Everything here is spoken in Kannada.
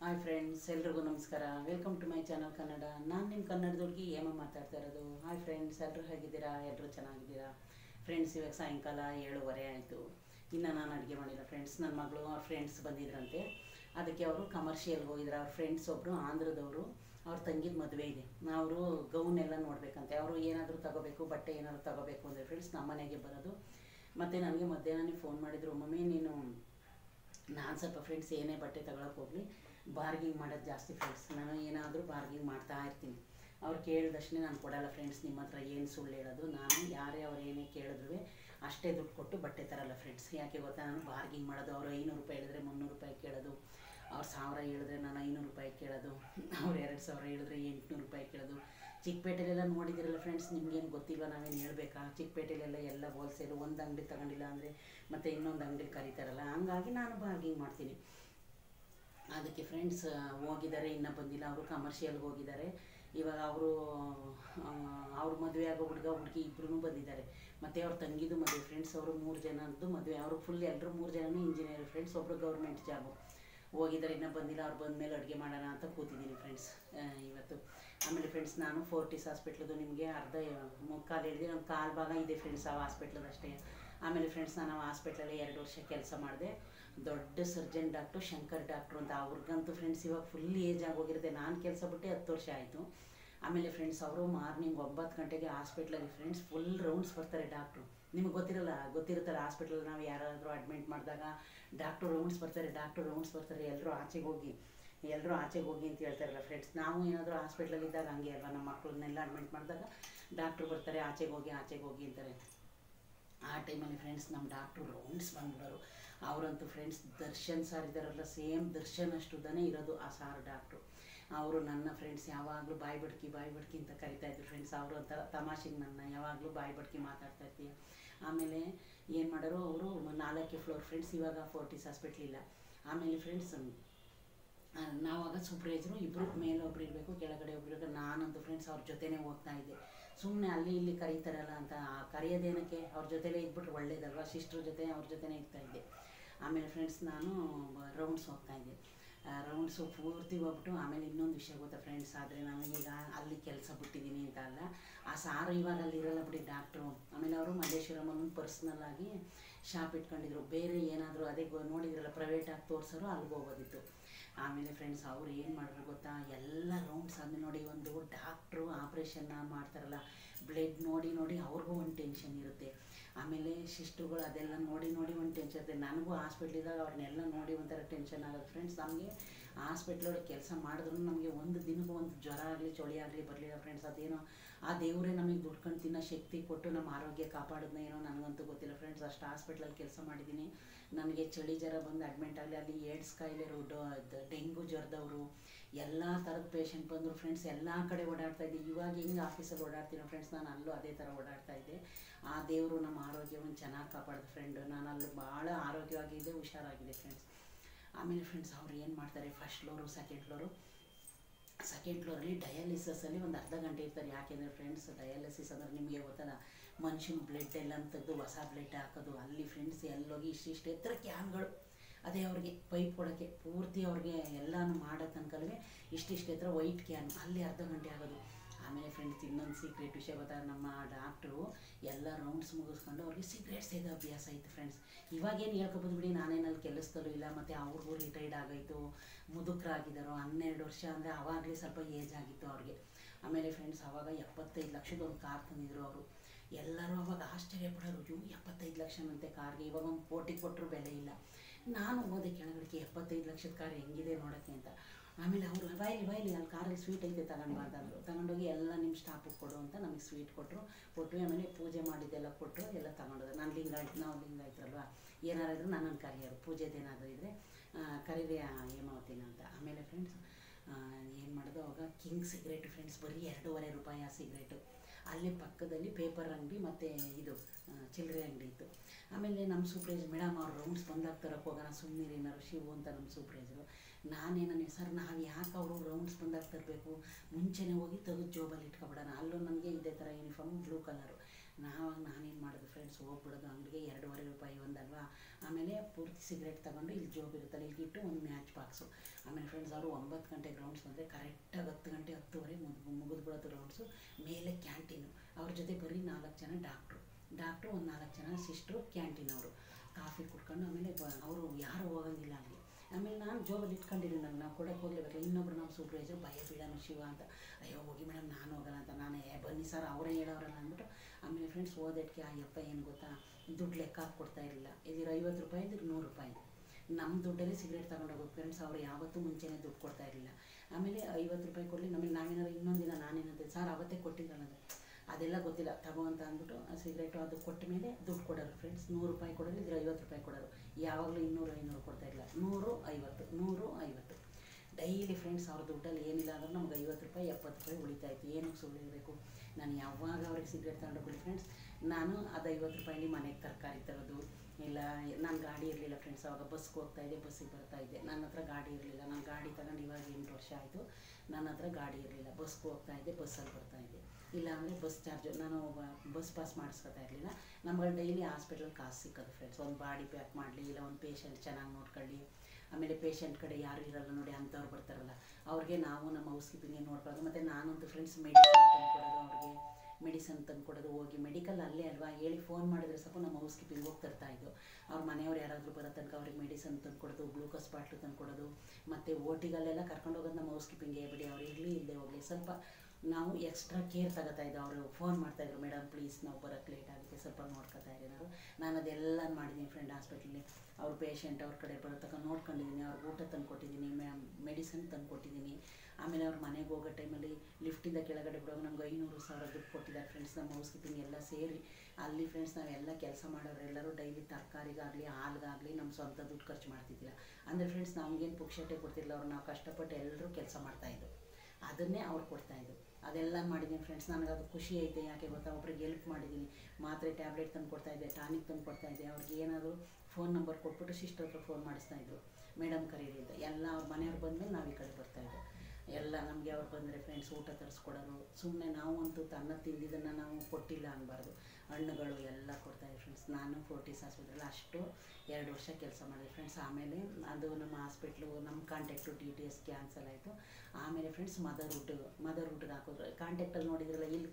ಹಾಯ್ ಫ್ರೆಂಡ್ಸ್ ಎಲ್ರಿಗೂ ನಮಸ್ಕಾರ welcome to my channel Kannada ನಾನು ನಿಮ್ಮ ಕನ್ನಡದವ್ರಿಗೆ ಏಮ ಮಾತಾಡ್ತಾ ಇರೋದು ಹಾಯ್ ಫ್ರೆಂಡ್ಸ್ ಎಲ್ಲರೂ ಹೇಗಿದ್ದೀರಾ ಎಲ್ಲರೂ ಚೆನ್ನಾಗಿದ್ದೀರಾ ಫ್ರೆಂಡ್ಸ್ ಇವಾಗ ಸಾಯಂಕಾಲ ಏಳುವರೆ ಆಯಿತು ಇನ್ನು ನಾನು ಅಡುಗೆ ಮಾಡಿಲ್ಲ ಫ್ರೆಂಡ್ಸ್ ನನ್ನ ಮಗಳು ಅವ್ರ ಫ್ರೆಂಡ್ಸ್ ಬಂದಿದ್ರಂತೆ ಅದಕ್ಕೆ ಅವರು ಕಮರ್ಷಿಯಲ್ಗೆ ಹೋಗಿದ್ರು ಅವ್ರ ಫ್ರೆಂಡ್ಸ್ ಒಬ್ಬರು ಆಂಧ್ರದವರು ಅವ್ರ ತಂಗಿದ ಮದುವೆ ಇದೆ ಅವರು ಗೌನ್ ಎಲ್ಲ ನೋಡಬೇಕಂತೆ ಅವರು ಏನಾದರೂ ತಗೋಬೇಕು ಬಟ್ಟೆ ಏನಾದರೂ ತಗೋಬೇಕು ಅಂದರೆ ಫ್ರೆಂಡ್ಸ್ ನಮ್ಮ ಮನೆಗೆ ಬರೋದು ಮತ್ತು ನನಗೆ ಮಧ್ಯಾಹ್ನ ಫೋನ್ ಮಾಡಿದ್ರು ಮಮ್ಮಿ ನೀನು ನಾನು ಸ್ವಲ್ಪ ಫ್ರೆಂಡ್ಸ್ ಏನೇ ಬಟ್ಟೆ ತಗೊಳಕ್ಕೆ ಹೋಗಲಿ ಬಾರ್ಗಿಂಗ್ ಮಾಡೋದು ಜಾಸ್ತಿ ಫ್ರೆಂಡ್ಸ್ ನಾನು ಏನಾದರೂ ಬಾರ್ಗಿಂಗ್ ಮಾಡ್ತಾ ಇರ್ತೀನಿ ಅವ್ರು ಕೇಳಿದಷ್ಟೇ ನಾನು ಕೊಡಲ್ಲ ಫ್ರೆಂಡ್ಸ್ ನಿಮ್ಮ ಹತ್ರ ಏನು ಸುಳ್ಳು ಹೇಳೋದು ನಾನು ಯಾರೇ ಅವ್ರು ಏನೇ ಕೇಳಿದ್ರು ಅಷ್ಟೇ ದುಡ್ಡು ಕೊಟ್ಟು ಬಟ್ಟೆ ತರಲ್ಲ ಫ್ರೆಂಡ್ಸ್ ಯಾಕೆ ಗೊತ್ತಾ ನಾನು ಬಾರ್ಗಿಂಗ್ ಮಾಡೋದು ಅವ್ರು ಐನೂರು ರೂಪಾಯಿ ಹೇಳಿದ್ರೆ ಮುನ್ನೂರು ರೂಪಾಯಿ ಕೇಳೋದು ಅವ್ರು ಸಾವಿರ ಹೇಳಿದ್ರೆ ನಾನು ಐನೂರು ರೂಪಾಯಿ ಕೇಳೋದು ಅವ್ರು ಎರಡು ಸಾವಿರ ಹೇಳಿದ್ರೆ ಎಂಟುನೂರು ರೂಪಾಯಿ ಕೇಳೋದು ಚಿಕ್ಕಪೇಟೆಲೆಲ್ಲ ನೋಡಿದಿರಲ್ಲ ಫ್ರೆಂಡ್ಸ್ ನಿಮ್ಗೇನು ಗೊತ್ತಿಲ್ವ ನಾವೇನು ಹೇಳಬೇಕಾ ಚಿಕ್ಕಪೇಟೆಲೆಲ್ಲ ಎಲ್ಲ ಹೋಲ್ಸೇಲು ಒಂದು ಅಂಗಡಿ ತಗೊಂಡಿಲ್ಲ ಅಂದರೆ ಮತ್ತೆ ಇನ್ನೊಂದು ಅಂಗಡಿ ಕರೀತಾರಲ್ಲ ಹಂಗಾಗಿ ನಾನು ಬಾರ್ಗಿಂಗ್ ಮಾಡ್ತೀನಿ ಅದಕ್ಕೆ ಫ್ರೆಂಡ್ಸ್ ಹೋಗಿದ್ದಾರೆ ಇನ್ನೂ ಬಂದಿಲ್ಲ ಅವರು ಕಮರ್ಷಿಯಲ್ಗೆ ಹೋಗಿದ್ದಾರೆ ಇವಾಗ ಅವರು ಅವ್ರ ಮದುವೆ ಆಗೋ ಹುಡುಗ ಹುಡುಗಿ ಇಬ್ಬರೂ ಬಂದಿದ್ದಾರೆ ಮತ್ತು ಅವ್ರ ತಂಗಿದು ಮದುವೆ ಫ್ರೆಂಡ್ಸ್ ಅವರು ಮೂರು ಜನದ್ದು ಮದುವೆ ಅವರು ಫುಲ್ ಎಲ್ಲರೂ ಮೂರು ಜನನೂ ಇಂಜಿನಿಯರ್ ಫ್ರೆಂಡ್ಸ್ ಒಬ್ಬರು ಗೌರ್ಮೆಂಟ್ ಜಾಬು ಹೋಗಿದ್ದಾರೆ ಇನ್ನೂ ಬಂದಿಲ್ಲ ಅವ್ರು ಬಂದಮೇಲೆ ಅಡುಗೆ ಮಾಡೋಣ ಅಂತ ಕೂತಿದ್ದೀನಿ ಫ್ರೆಂಡ್ಸ್ ಇವತ್ತು ಆಮೇಲೆ ಫ್ರೆಂಡ್ಸ್ ನಾನು ಫೋರ್ಟಿಸ್ ಹಾಸ್ಪಿಟ್ಲದು ನಿಮಗೆ ಅರ್ಧ ಮುಕ್ಕಾಲು ಹೇಳಿದೆ ನಮ್ಮ ಕಾಲು ಭಾಗ ಇದೆ ಫ್ರೆಂಡ್ಸ್ ಆ ಹಾಸ್ಪಿಟ್ಲದು ಅಷ್ಟೇ ಆಮೇಲೆ ಫ್ರೆಂಡ್ಸ್ ನಾನು ಆ ಹಾಸ್ಪಿಟ್ಲಲ್ಲಿ ಎರಡು ವರ್ಷ ಕೆಲಸ ಮಾಡಿದೆ ದೊಡ್ಡ ಸರ್ಜನ್ ಡಾಕ್ಟ್ರು ಶಂಕರ್ ಡಾಕ್ಟ್ರು ಅಂತ ಅವ್ರಿಗಂತೂ ಫ್ರೆಂಡ್ಸ್ ಇವಾಗ ಫುಲ್ ಏಜ್ ಆಗೋಗಿರುತ್ತೆ ನಾನು ಕೆಲಸ ಬಿಟ್ಟು ಹತ್ತು ವರ್ಷ ಆಯಿತು ಆಮೇಲೆ ಫ್ರೆಂಡ್ಸ್ ಅವರು ಮಾರ್ನಿಂಗ್ ಒಂಬತ್ತು ಗಂಟೆಗೆ ಹಾಸ್ಪಿಟ್ಲಲ್ಲಿ ಫ್ರೆಂಡ್ಸ್ ಫುಲ್ ರೌಂಡ್ಸ್ ಬರ್ತಾರೆ ಡಾಕ್ಟ್ರು ನಿಮಗೆ ಗೊತ್ತಿರಲ್ಲ ಗೊತ್ತಿರುತ್ತಲ್ಲ ಹಾಸ್ಪಿಟ್ಲಲ್ಲಿ ನಾವು ಯಾರಾದರೂ ಅಡ್ಮಿಟ್ ಮಾಡಿದಾಗ ಡಾಕ್ಟ್ರು ರೌಂಡ್ಸ್ ಬರ್ತಾರೆ ಡಾಕ್ಟ್ರು ರೌಂಡ್ಸ್ ಬರ್ತಾರೆ ಎಲ್ಲರೂ ಆಚೆಗೆ ಹೋಗಿ ಎಲ್ಲರೂ ಆಚೆಗೆ ಹೋಗಿ ಅಂತ ಹೇಳ್ತಾರಲ್ಲ ಫ್ರೆಂಡ್ಸ್ ನಾವು ಏನಾದರೂ ಹಾಸ್ಪಿಟ್ಲಲ್ಲಿ ಇದ್ದಾಗ ಹಂಗೆ ಅಲ್ವಾ ನಮ್ಮ ಮಕ್ಕಳನ್ನೆಲ್ಲ ಅಡ್ಮಿಟ್ ಮಾಡಿದಾಗ ಡಾಕ್ಟ್ರು ಬರ್ತಾರೆ ಆಚೆಗೆ ಹೋಗಿ ಆಚೆಗೆ ಹೋಗಿ ಅಂತಾರೆ ಆ ಟೈಮಲ್ಲಿ ಫ್ರೆಂಡ್ಸ್ ನಮ್ಮ ಡಾಕ್ಟ್ರು ರೌಂಡ್ಸ್ ಬಂದ್ಬಿಡೋರು ಅವರಂತೂ ಫ್ರೆಂಡ್ಸ್ ದರ್ಶನ್ ಸಾರ್ ಇದ್ದಾರಲ್ಲ ಸೇಮ್ ದರ್ಶನ್ ಅಷ್ಟು ಉದ್ದನೇ ಇರೋದು ಆ ಸಾರ್ ಡಾಕ್ಟ್ರು ಅವರು ನನ್ನ ಫ್ರೆಂಡ್ಸ್ ಯಾವಾಗಲೂ ಬಾಯಿ ಬಡ್ಕಿ ಬಾಯಿ ಬಡ್ಕಿ ಅಂತ ಕರಿತಾ ಇದ್ರು ಫ್ರೆಂಡ್ಸ್ ಅವರು ಒಂಥರ ತಮಾಷೆಗೆ ನನ್ನ ಯಾವಾಗಲೂ ಬಾಯಿ ಬಡ್ಕಿ ಮಾತಾಡ್ತಾ ಇರ್ತೀವಿ ಆಮೇಲೆ ಏನು ಮಾಡೋರು ಅವರು ನಾಲ್ಕೇ ಫ್ಲೋರ್ ಫ್ರೆಂಡ್ಸ್ ಇವಾಗ ಫೋರ್ಟಿಸ್ ಹಾಸ್ಪಿಟ್ಲ್ ಇಲ್ಲ ಆಮೇಲೆ ಫ್ರೆಂಡ್ಸ್ ನಾವಾಗ ಸೂಪ್ರೈಸರು ಇಬ್ಬರು ಮೇಲೆ ಒಬ್ರು ಇರಬೇಕು ಕೆಳಗಡೆ ಒಬ್ರು ಇರಬೇಕು ನಾನಂತೂ ಫ್ರೆಂಡ್ಸ್ ಅವ್ರ ಜೊತೆನೇ ಹೋಗ್ತಾ ಇದ್ದೆ ಸುಮ್ಮನೆ ಅಲ್ಲಿ ಇಲ್ಲಿ ಕರೀತಾರಲ್ಲ ಅಂತ ಕರೆಯೋದೇನಕ್ಕೆ ಅವ್ರ ಜೊತೆಲೇ ಇದ್ಬಿಟ್ರೆ ಒಳ್ಳೇದಲ್ವಾ ಸಿಸ್ಟ್ರ್ ಜೊತೆ ಅವ್ರ ಜೊತೆನೇ ಇರ್ತಾ ಇದ್ದೆ ಆಮೇಲೆ ಫ್ರೆಂಡ್ಸ್ ನಾನು ರೌಂಡ್ಸ್ ಹೋಗ್ತಾ ಇದ್ದೆ ರೌಂಡ್ಸು ಪೂರ್ತಿ ಹೋಗ್ಬಿಟ್ಟು ಆಮೇಲೆ ಇನ್ನೊಂದು ವಿಷಯ ಗೊತ್ತಾ ಫ್ರೆಂಡ್ಸ್ ಆದರೆ ನಾನು ಈಗ ಅಲ್ಲಿ ಕೆಲಸ ಬಿಟ್ಟಿದ್ದೀನಿ ಅಂತ ಅಲ್ಲ ಆ ಸಾರು ಇವಾಗ ಅಲ್ಲಿ ಇರಲ್ಲ ಬಿಡಿ ಡಾಕ್ಟ್ರು ಆಮೇಲೆ ಅವರು ಮಲ್ಲೇಶ್ವರಮಲ್ಲಿ ಪರ್ಸ್ನಲ್ ಆಗಿ ಶಾಪ್ ಇಟ್ಕೊಂಡಿದ್ರು ಬೇರೆ ಏನಾದರೂ ಅದೇ ನೋಡಿದ್ರಲ್ಲ ಪ್ರೈವೇಟಾಗಿ ತೋರಿಸೋರು ಅಲ್ಲಿಗೆ ಹೋಗೋದಿತ್ತು ಆಮೇಲೆ ಫ್ರೆಂಡ್ಸ್ ಅವ್ರು ಏನು ಮಾಡಿದ್ರು ಗೊತ್ತಾ ಎಲ್ಲ ರೌಂಡ್ಸ್ ಆದಮೇಲೆ ನೋಡಿ ಒಂದು ಡಾಕ್ಟ್ರು ಆಪ್ರೇಷನ್ನ ಮಾಡ್ತಾರಲ್ಲ ಬ್ಲಡ್ ನೋಡಿ ನೋಡಿ ಅವ್ರಿಗೂ ಒಂದು ಟೆನ್ಷನ್ ಇರುತ್ತೆ ಆಮೇಲೆ ಶಿಸ್ಟುಗಳು ಅದೆಲ್ಲ ನೋಡಿ ನೋಡಿ ಒಂದು ಟೆನ್ಷನ್ ಇರುತ್ತೆ ನನಗೂ ಹಾಸ್ಪಿಟ್ಲಿದಾಗ ಅವ್ರನ್ನೆಲ್ಲ ನೋಡಿ ಒಂಥರ ಟೆನ್ಷನ್ ಆಗೋದು ಫ್ರೆಂಡ್ಸ್ ನಮಗೆ ಹಾಸ್ಪಿಟ್ಲೊಳಗೆ ಕೆಲಸ ಮಾಡಿದ್ರು ನಮಗೆ ಒಂದು ದಿನಕ್ಕೂ ಒಂದು ಜ್ವರ ಆಗಲಿ ಚಳಿ ಆಗಲಿ ಬರಲಿಲ್ಲ ಫ್ರೆಂಡ್ಸ್ ಅದೇನೋ ಆ ದೇವರೇ ನಮಗೆ ದುಡ್ಕೊಂಡು ತಿನ್ನೋ ಶಕ್ತಿ ಕೊಟ್ಟು ನಮ್ಮ ಆರೋಗ್ಯ ಕಾಪಾಡಿದ್ನ ಏನೋ ನನಗಂತೂ ಗೊತ್ತಿಲ್ಲ ಫ್ರೆಂಡ್ಸ್ ಅಷ್ಟು ಹಾಸ್ಪಿಟ್ಲಲ್ಲಿ ಕೆಲಸ ಮಾಡಿದ್ದೀನಿ ನನಗೆ ಚಳಿ ಜ್ವರ ಬಂದು ಅಡ್ಮಿಟ್ ಆಗಲಿ ಅಲ್ಲಿ ಏಡ್ಸ್ ಕಾಯಿಲೆ ಡೆಂಗು ಜ್ವರದವರು ಎಲ್ಲ ಥರದ ಪೇಷಂಟ್ ಬಂದರು ಫ್ರೆಂಡ್ಸ್ ಎಲ್ಲ ಕಡೆ ಓಡಾಡ್ತಾ ಇದ್ದೆ ಇವಾಗ ಹೆಂಗೆ ಆಫೀಸಲ್ಲಿ ಓಡಾಡ್ತೀನೋ ಫ್ರೆಂಡ್ಸ್ ನಾನು ಅಲ್ಲೂ ಅದೇ ಥರ ಓಡಾಡ್ತಾ ಇದ್ದೆ ಆ ದೇವರು ನಮ್ಮ ಆರೋಗ್ಯವನ್ನು ಚೆನ್ನಾಗಿ ಕಾಪಾಡಿದ ಫ್ರೆಂಡ್ ನಾನು ಅಲ್ಲಿ ಭಾಳ ಆರೋಗ್ಯವಾಗಿದೆ ಹುಷಾರಾಗಿದೆ ಫ್ರೆಂಡ್ಸ್ ಆಮೇಲೆ ಫ್ರೆಂಡ್ಸ್ ಅವ್ರು ಏನು ಮಾಡ್ತಾರೆ first floor second floor second ಫ್ಲೋರಲ್ಲಿ ಡಯಾಲಿಸಸಲ್ಲಿ ಒಂದು ಅರ್ಧ ಗಂಟೆ ಇರ್ತಾರೆ ಯಾಕೆಂದರೆ ಫ್ರೆಂಡ್ಸ್ ಡಯಾಲಿಸಿಸ್ ಅಂದರೆ ನಿಮಗೆ ಗೊತ್ತಲ್ಲ ಮನುಷ್ಯನ ಬ್ಲಡ್ ಎಲ್ಲ ತೆಗೆದು ಹೊಸ ಬ್ಲಡ್ ಹಾಕೋದು ಅಲ್ಲಿ ಫ್ರೆಂಡ್ಸ್ ಎಲ್ಲೋಗಿ ಇಷ್ಟಿಷ್ಟು ಎತ್ತರ ಕ್ಯಾನ್ಗಳು ಅದೇ ಅವ್ರಿಗೆ ಪೈಪ್ ಕೊಡೋಕ್ಕೆ ಪೂರ್ತಿ ಅವ್ರಿಗೆ ಎಲ್ಲನೂ ಮಾಡೋ ತನಕಲ್ವೇ ಇಷ್ಟಿಷ್ಟು ಎತ್ತರ ವೈಟ್ ಕ್ಯಾನ್ ಅಲ್ಲಿ ಅರ್ಧ ಗಂಟೆ ಆಗೋದು ಆಮೇಲೆ ಫ್ರೆಂಡ್ಸ್ ಇನ್ನೊಂದು ಸೀಕ್ರೆಟ್ ವಿಷಯ ಗೊತ್ತಾ ನಮ್ಮ ಡಾಕ್ಟ್ರು ಎಲ್ಲ ರೌಂಡ್ಸ್ ಮುಗಿಸ್ಕೊಂಡು ಅವ್ರಿಗೆ ಸಿಗ್ರೆಟ್ ಸೇದೋ ಅಭ್ಯಾಸ ಇತ್ತು ಫ್ರೆಂಡ್ಸ್ ಇವಾಗೇನು ಹೇಳ್ಕೊಬೋದು ಬಿಡಿ ನಾನೇನಲ್ಲಿ ಕೆಲಸದಲ್ಲೂ ಇಲ್ಲ ಮತ್ತು ಅವ್ರಿಗೂ ರಿಟೈರ್ಡ್ ಆಗೋಯ್ತು ಮುದುಕರಾಗಿದ್ದಾರೋ ಹನ್ನೆರಡು ವರ್ಷ ಅಂದರೆ ಅವಾಗಲೇ ಸ್ವಲ್ಪ ಏಜ್ ಆಗಿತ್ತು ಅವ್ರಿಗೆ ಆಮೇಲೆ ಫ್ರೆಂಡ್ಸ್ ಅವಾಗ ಎಪ್ಪತ್ತೈದು ಲಕ್ಷದ ಒಂದು ಕಾರ್ ತಂದಿದ್ರು ಅವರು ಎಲ್ಲರೂ ಅವಾಗ ಆಶ್ಚರ್ಯ ಪಡೋರು ಇವು ಎಪ್ಪತ್ತೈದು ಲಕ್ಷನಂತೆ ಕಾರ್ಗೆ ಇವಾಗ ಒಂದು ಕೋಟಿ ಕೊಟ್ಟರು ಬೆಲೆ ಇಲ್ಲ ನಾನು ಹೋದೆ ಕೆಳಗಡೆಗೆ ಎಪ್ಪತ್ತೈದು ಲಕ್ಷದ ಕಾರ್ ಹೆಂಗಿದೆ ನೋಡೋಕ್ಕೆ ಅಂತ ಆಮೇಲೆ ಅವರು ಬಾಯ್ಲಿ ಬಾಯ್ಲಿ ಅಲ್ಲಿ ಕಾರಲ್ಲಿ ಸ್ವೀಟ್ ಐತೆ ತಗೊಂಡು ಬಂದರು ತಗೊಂಡೋಗಿ ಎಲ್ಲ ನಿಮ್ಮ ಸ್ಟಾಪಿಗೆ ಕೊಡು ಅಂತ ನಮಗೆ ಸ್ವೀಟ್ ಕೊಟ್ಟರು ಕೊಟ್ಟು ಆಮೇಲೆ ಪೂಜೆ ಮಾಡಿದ್ದೆಲ್ಲ ಕೊಟ್ಟರು ಎಲ್ಲ ತಗೊಂಡೋದು ನಾನು ಲಿಂಗಾಯ್ತು ನಾವು ಲಿಂಗಾಯ್ತರಲ್ವ ಏನಾರಾದರೂ ನನ್ನನ್ನು ಕರೆಯೋರು ಪೂಜೆದೇನಾದರೂ ಇದ್ದರೆ ಕರೀರಿ ಹೇಮಾವತಿನ ಅಂತ ಆಮೇಲೆ ಫ್ರೆಂಡ್ಸ್ ಏನು ಮಾಡೋದು ಅವಾಗ ಕಿಂಗ್ ಸಿಗ್ರೆಟ್ ಫ್ರೆಂಡ್ಸ್ ಬರೀ ಎರಡೂವರೆ ರೂಪಾಯಿ ಆ ಸಿಗ್ರೆಟು ಅಲ್ಲಿ ಪಕ್ಕದಲ್ಲಿ ಪೇಪರ್ ಅಂಗಡಿ ಮತ್ತು ಇದು ಚಿಲ್ಲರೆ ಅಂಗಡಿ ಇತ್ತು ಆಮೇಲೆ ನಮ್ಮ ಸೂಪ್ರೈಸರ್ ಮೇಡಮ್ ಅವ್ರು ರೌಂಡ್ಸ್ ಬಂದಾಗ ತರಕ್ಕೆ ಹೋಗೋಣ ಸುಮ್ಮನಿರಿ ಏನಾರು ಶಿವು ಅಂತ ನಮ್ಮ ಸೂಪ್ರೈಸರು ನಾನೇನನ್ನೇ ಸರ್ ನಾವು ಯಾಕೆ ಅವರು ರೌಂಡ್ಸ್ ಬಂದಾಗ ತರಬೇಕು ಮುಂಚೆನೇ ಹೋಗಿ ತೆಗೆದು ಜೋಬಲ್ಲಿ ಇಟ್ಕೊಬಿಡೋಣ ಅಲ್ಲೂ ನನಗೆ ಇದೇ ಥರ ಯೂನಿಫಾರ್ಮ್ ಬ್ಲೂ ಕಲರು ನಾವಾಗ ನಾನೇನು ಮಾಡೋದು ಫ್ರೆಂಡ್ಸ್ ಹೋಗ್ಬಿಡೋದು ಅಂಗಡಿಗೆ ಎರಡೂವರೆ ರೂಪಾಯಿ ಒಂದಲ್ವಾ ಆಮೇಲೆ ಪೂರ್ತಿ ಸಿಗರೇಟ್ ತಗೊಂಡು ಇಲ್ಲಿ ಜೋಬ್ ಇರುತ್ತಲ್ಲ ಇಲ್ಲಿ ಇಟ್ಟು ಒಂದು ಮ್ಯಾಚ್ ಬಾಕ್ಸು ಆಮೇಲೆ ಫ್ರೆಂಡ್ಸ್ ಅವರು ಒಂಬತ್ತು ಗಂಟೆಗೆ ರೌಂಡ್ಸ್ ಬಂದರೆ ಕರೆಕ್ಟಾಗಿ ಹತ್ತು ಗಂಟೆ ಹತ್ತುವರೆ ಮುಗಿದು ಮುಗಿದು ಬಿಡೋದು ರೌಂಡ್ಸು ಮೇಲೆ ಕ್ಯಾಂಟೀನು ಅವ್ರ ಜೊತೆ ಬರೀ ನಾಲ್ಕು ಜನ ಡಾಕ್ಟ್ರು ಡಾಕ್ಟ್ರು ಒಂದು ನಾಲ್ಕು ಜನ ಸಿಸ್ಟ್ರು ಕ್ಯಾಂಟೀನ್ ಅವರು ಕಾಫಿ ಕುಡ್ಕೊಂಡು ಆಮೇಲೆ ಬ ಅವರು ಯಾರೂ ಹೋಗಂಗಿಲ್ಲ ಅಲ್ಲಿ ಆಮೇಲೆ ನಾನು ಜೋಬಲ್ಲಿ ಇಟ್ಕೊಂಡಿದ್ದೀನಿ ನಾನು ನಾವು ಕೊಡೋಕೆ ಹೋಗ್ಲೇಬೇಕಲ್ಲ ಇನ್ನೊಬ್ರು ನಮ್ಮ ಸೂಪರ್ವೈಸರ್ ಭಯ ಬೀಳೋಣ ಶಿವ ಅಂತ ಅಯ್ಯೋ ಹೋಗಿ ಮೇಡಮ್ ನಾನು ಹೋಗಲ್ಲ ಅಂತ ನಾನು ಏ ಬನ್ನಿ ಸರ್ ಅವರೇ ಹೇಳೋರಲ್ಲ ಅಂದ್ಬಿಟ್ಟು ಆಮೇಲೆ ಫ್ರೆಂಡ್ಸ್ ಓದೋದಕ್ಕೆ ಆ ಯಪ್ಪ ಏನು ಗೊತ್ತಾ ದುಡ್ಡು ಲೆಕ್ಕ ಕೊಡ್ತಾ ಇರಲಿಲ್ಲ ಇದ್ರ ಐವತ್ತು ರೂಪಾಯಿ ಇದ್ರ ನೂರು ರೂಪಾಯಿ ನಮ್ಮ ದುಡ್ಡಲ್ಲಿ ಸಿಗರೇಟ್ ತಗೊಂಡು ಹೋಗೋದು ಫ್ರೆಂಡ್ಸ್ ಅವ್ರು ಯಾವತ್ತೂ ಮುಂಚೆನೇ ದುಡ್ಡು ಕೊಡ್ತಾ ಇರಲಿಲ್ಲ ಆಮೇಲೆ ಐವತ್ತು ರೂಪಾಯಿ ಕೊಡಲಿ ನಮಗೆ ನಾವೇನಾದ್ರು ಇನ್ನೊಂದು ದಿನ ನಾನೇನಂತೆ ಸರ್ ಅವತ್ತೇ ಕೊಟ್ಟಿದ್ರಲ್ಲ ಅಂದರೆ ಅದೆಲ್ಲ ಗೊತ್ತಿಲ್ಲ ತಗೋ ಅಂತ ಅಂದ್ಬಿಟ್ಟು ಆ ಸಿಗರೇಟು ಅದು ಕೊಟ್ಟ ಮೇಲೆ ದುಡ್ಡು ಕೊಡೋರು ಫ್ರೆಂಡ್ಸ್ ನೂರು ರೂಪಾಯಿ ಕೊಡೋರು ಇದ್ರೆ ಐವತ್ತು ರೂಪಾಯಿ ಕೊಡೋರು ಯಾವಾಗಲೂ ಇನ್ನೂರು ಐನೂರು ಕೊಡ್ತಾ ಇಲ್ಲ ನೂರು ಐವತ್ತು ನೂರು ಐವತ್ತು ಡೈಲಿ ಫ್ರೆಂಡ್ಸ್ ಅವ್ರ ದುಡ್ಡಲ್ಲಿ ಏನಿಲ್ಲ ಅಂದ್ರೆ ನಮ್ಗೆ ಐವತ್ತು ರೂಪಾಯಿ ಎಪ್ಪತ್ತು ರೂಪಾಯಿ ಉಳಿತಾಯಿತ್ತು ಏನಕ್ಕೆ ಸುಳ್ಳು ಹೇಳಬೇಕು ನಾನು ಯಾವಾಗ ಅವ್ರಿಗೆ ಸಿಗರೇಟ್ ತಗೊಂಡೋಗ್ಲಿ ಫ್ರೆಂಡ್ಸ್ ನಾನು ಅದು ಐವತ್ತು ರೂಪಾಯಿಲಿ ಮನೆಗೆ ತರಕಾರಿ ತರೋದು ಇಲ್ಲ ನಾನು ಗಾಡಿ ಇರಲಿಲ್ಲ ಫ್ರೆಂಡ್ಸ್ ಅವಾಗ ಬಸ್ಗೆ ಹೋಗ್ತಾ ಇದ್ದೆ ಬಸ್ಸಿಗೆ ಬರ್ತಾ ಇದ್ದೆ ನನ್ನ ಹತ್ರ ಗಾಡಿ ಇರಲಿಲ್ಲ ನಾನು ಗಾಡಿ ತಗೊಂಡು ಇವಾಗ ಎಂಟು ವರ್ಷ ಆಯಿತು ನನ್ನ ಹತ್ರ ಗಾಡಿ ಇರಲಿಲ್ಲ ಬಸ್ಗೆ ಹೋಗ್ತಾ ಇದ್ದೆ ಬಸ್ಸಲ್ಲಿ ಬರ್ತಾ ಇದ್ದೆ ಇಲ್ಲ ಅಂದರೆ ಬಸ್ ಚಾರ್ಜ್ ನಾನು ಬಸ್ ಪಾಸ್ ಮಾಡಿಸ್ಕೊತಾ ಇರಲಿಲ್ಲ ನಮ್ಗೆ ಡೈಲಿ ಹಾಸ್ಪಿಟಲ್ ಕಾಸು ಸಿಕ್ಕೋದು ಫ್ರೆಂಡ್ಸ್ ಒಂದು ಬಾಡಿ ಪ್ಯಾಕ್ ಮಾಡಲಿ ಇಲ್ಲ ಒಂದು ಪೇಷಂಟ್ ಚೆನ್ನಾಗಿ ನೋಡ್ಕೊಳ್ಳಿ ಆಮೇಲೆ ಪೇಷಂಟ್ ಕಡೆ ಯಾರು ಇರಲ್ಲ ನೋಡಿ ಅಂಥವ್ರು ಬರ್ತಾರಲ್ಲ ಅವ್ರಿಗೆ ನಾವು ನಮ್ಮ ಹೌಸ್ ಕೀಪಿಂಗೆ ನೋಡ್ಕೊಳ್ಳೋದು ಮತ್ತು ನಾನಂತೂ ಫ್ರೆಂಡ್ಸ್ ಮೆಡಿಸಿನ್ ತಂದು ಕೊಡೋದು ಅವ್ರಿಗೆ ಮೆಡಿಸನ್ ತಂದು ಕೊಡೋದು ಹೋಗಿ ಮೆಡಿಕಲ್ ಅಲ್ಲೇ ಅಲ್ವಾ ಹೇಳಿ ಫೋನ್ ಮಾಡಿದ್ರೆ ಸ್ವಲ್ಪ ನಮ್ಮ ಹೌಸ್ ಕೀಪಿಂಗ್ ಹೋಗಿ ತರ್ತಾ ಇದ್ದು ಅವ್ರ ಮನೆಯವ್ರು ಯಾರಾದರೂ ಬರೋ ತನಕ ಅವ್ರಿಗೆ ಮೆಡಿಸನ್ ತಂದು ಕೊಡೋದು ಗ್ಲೂಕೋಸ್ ಬಾಟ್ಲು ತಂದು ಕೊಡೋದು ಮತ್ತು ಓಟಿಗಲ್ಲೆಲ್ಲ ಕರ್ಕೊಂಡು ಹೋಗೋದು ನಮ್ಮ ಹೌಸ್ ಕೀಪಿಂಗ್ಗೆ ಬಿಡಿ ಅವ್ರು ಇರಲಿ ಇಲ್ಲದೆ ಹೋಗಲಿ ಸ್ವಲ್ಪ ನಾವು ಎಕ್ಸ್ಟ್ರಾ ಕೇರ್ ತಗೋತಾ ಇದ್ದೋ ಅವರು ಫೋನ್ ಮಾಡ್ತಾಯಿದ್ರು ಮೇಡಮ್ ಪ್ಲೀಸ್ ನಾವು ಬರೋಕ್ಕೆ ಲೇಟ್ ಆಗುತ್ತೆ ಸ್ವಲ್ಪ ನೋಡ್ಕೊತಾ ಇರಿ ನಾವು ನಾನು ಅದೆಲ್ಲ ಮಾಡಿದ್ದೀನಿ ಫ್ರೆಂಡ್ ಹಾಸ್ಪಿಟ್ಲಲ್ಲಿ ಅವ್ರ ಪೇಷಂಟ್ ಅವ್ರ ಕಡೆ ಬರೋ ತನಕ ನೋಡ್ಕೊಂಡಿದ್ದೀನಿ ಅವ್ರಿಗೆ ಊಟ ತಂದು ಕೊಟ್ಟಿದ್ದೀನಿ ಮೆಡಿಸಿನ್ ತಂದು ಕೊಟ್ಟಿದ್ದೀನಿ ಆಮೇಲೆ ಅವ್ರ ಮನೆಗೆ ಹೋಗೋ ಟೈಮಲ್ಲಿ ಲಿಫ್ಟಿಂದ ಕೆಳಗಡೆ ಬಿಡುವಾಗ ನಮ್ಗೆ ಐನೂರು ಸಾವಿರ ದುಡ್ಡು ಕೊಟ್ಟಿದ್ದಾರೆ ಫ್ರೆಂಡ್ಸ್ ನಮ್ಮ ಹೌಸ್ ಕೀಪಿಂಗ್ ಎಲ್ಲ ಸೇರಿ ಅಲ್ಲಿ ಫ್ರೆಂಡ್ಸ್ ನಾವೆಲ್ಲ ಕೆಲಸ ಮಾಡೋರು ಎಲ್ಲರೂ ಡೈಲಿ ತರಕಾರಿಗಾಗಲಿ ಹಾಲ್ಗಾಗಲಿ ನಮ್ಮ ಸ್ವಂತ ದುಡ್ಡು ಖರ್ಚು ಮಾಡ್ತಿದ್ದಿಲ್ಲ ಅಂದರೆ ಫ್ರೆಂಡ್ಸ್ ನಮಗೇನು ಪುಕ್ಷಟೆ ಕೊಡ್ತಿಲ್ಲ ಅವ್ರು ನಾವು ಕಷ್ಟಪಟ್ಟು ಎಲ್ಲರೂ ಕೆಲಸ ಮಾಡ್ತಾಯಿದ್ದು ಅದನ್ನೇ ಅವ್ರು ಕೊಡ್ತಾಯಿದ್ದು ಅದೆಲ್ಲ ಮಾಡಿದ್ದೀನಿ ಫ್ರೆಂಡ್ಸ್ ನನಗೆ ಅದು ಖುಷಿ ಐತೆ ಯಾಕೆ ಗೊತ್ತಾ ಒಬ್ರಿಗೆ ಹೆಲ್ಪ್ ಮಾಡಿದ್ದೀನಿ ಮಾತ್ರೆ ಟ್ಯಾಬ್ಲೆಟ್ ತಂದು ಕೊಡ್ತಾಯಿದ್ದೆ ಟಾನಿಕ್ ತಂದು ಕೊಡ್ತಾಯಿದ್ದೆ ಅವ್ರಿಗೆ ಏನಾದರೂ ಫೋನ್ ನಂಬರ್ ಕೊಟ್ಬಿಟ್ಟು ಸಿಸ್ಟರ್ ಹತ್ರ ಫೋನ್ ಮಾಡಿಸ್ತಾಯಿದ್ರು ಮೇಡಮ್ ಕರೀರಿ ಅಂತ ಎಲ್ಲ ಅವ್ರ ಮನೆಯವ್ರು ಬಂದಮೇಲೆ ನಾವು ಈ ಕಡೆ ಬರ್ತಾಯಿದ್ದೆ ಎಲ್ಲ ನಮಗೆ ಅವ್ರು ಬಂದರೆ ಫ್ರೆಂಡ್ಸ್ ಊಟ ತರಿಸ್ಕೊಡೋರು ಸುಮ್ಮನೆ ನಾವು ಅಂತೂ ತನ್ನ ತಿಂದಿದ್ದನ್ನು ನಾವು ಕೊಟ್ಟಿಲ್ಲ ಅನ್ನಬಾರ್ದು ಹಣ್ಣುಗಳು ಎಲ್ಲ ಕೊಡ್ತಾಯಿದ್ದೆ ಫ್ರೆಂಡ್ಸ್ ನಾನು ಫೋರ್ಟಿಸ್ ಹಾಸ್ಪಿಟ್ಲಲ್ಲಿ ಅಷ್ಟು ಎರಡು ವರ್ಷ ಕೆಲಸ ಮಾಡಿದೆ ಫ್ರೆಂಡ್ಸ್ ಆಮೇಲೆ ಅದು ನಮ್ಮ ಹಾಸ್ಪಿಟ್ಲು ನಮ್ಮ contact T T S cancel ಆಯಿತು ಆಮೇಲೆ ಫ್ರೆಂಡ್ಸ್ ಮದರ್ವುಡ್ ಮದರ್ವುಡ್ಗೆ ಹಾಕಿದ್ರು ಕಾಂಟ್ಯಾಕ್ಟಲ್ಲಿ ನೋಡಿದ್ರಲ್ಲ ಇಲ್ಲಿ